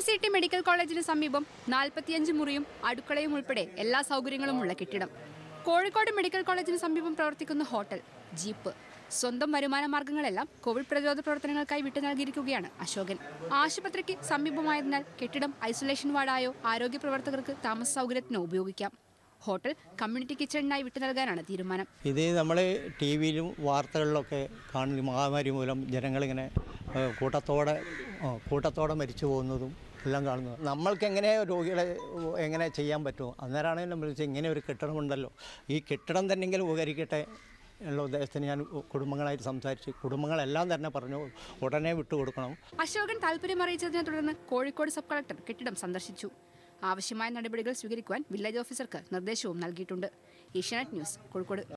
C T medical കോളേജിന് സമീപം നാൽപ്പത്തിയഞ്ച് മുറിയും അടുക്കളയും ഉൾപ്പെടെ എല്ലാ സൗകര്യങ്ങളുമുള്ള കെട്ടിടം കോഴിക്കോട് മെഡിക്കൽ കോളേജിന് സമീപം പ്രവർത്തിക്കുന്ന ഹോട്ടൽ ജീപ്പ് സ്വന്തം വരുമാന മാർഗങ്ങളെല്ലാം കോവിഡ് പ്രതിരോധ പ്രവർത്തനങ്ങൾക്കായി വിട്ടു നൽകിയിരിക്കുകയാണ് അശോകൻ ആശുപത്രിക്ക് സമീപമായതിനാൽ കെട്ടിടം ഐസൊലേഷൻ വാർഡായോ ആരോഗ്യ പ്രവർത്തകർക്ക് താമസ സൗകര്യത്തിനോ ഉപയോഗിക്കാം ഹോട്ടൽ കമ്മ്യൂണിറ്റി കിച്ചണിനായി വിട്ടു നൽകാനാണ് തീരുമാനം ഇത് നമ്മൾ ടി വിയിലും വാർത്തകളിലൊക്കെ കാണുന്ന മഹാമാരി മൂലം ജനങ്ങളിങ്ങനെ ഏഹ്, കൂട്ടത്തോടെ ആ, കൂട്ടത്തോടെ മരിച്ചു പോകുന്നതും എല്ലാം കാണുന്നത് നമ്മൾക്ക് എങ്ങനെ രോഗികളെ എങ്ങനെ ചെയ്യാൻ പറ്റുമോ അന്നേരമാണ് നമ്മൾ വിളിച്ചത് ഇങ്ങനെ ഒരു കെട്ടിടമുണ്ടല്ലോ ഈ കെട്ടിടം തന്നെങ്കിലും ഉപകരിക്കട്ടെ ഉള്ള ഉദ്ദേശത്തിന് ഞാൻ കുടുംബങ്ങളായിട്ട് സംസാരിച്ച് കുടുംബങ്ങളെല്ലാം തന്നെ പറഞ്ഞു ഉടനെ വിട്ടുകൊടുക്കണം അശോകൻ താൽപര്യം അറിയിച്ചതിനെ തുടർന്ന് കോഴിക്കോട് സബ് കളക്ടർ കെട്ടിടം സന്ദർശിച്ചു ആവശ്യമായ നടപടികൾ സ്വീകരിക്കുവാൻ വില്ലേജ് ഓഫീസർക്ക് നിർദ്ദേശവും നൽകിയിട്ടുണ്ട് ഏഷ്യാനെറ്റ് ന്യൂസ് കോഴിക്കോട്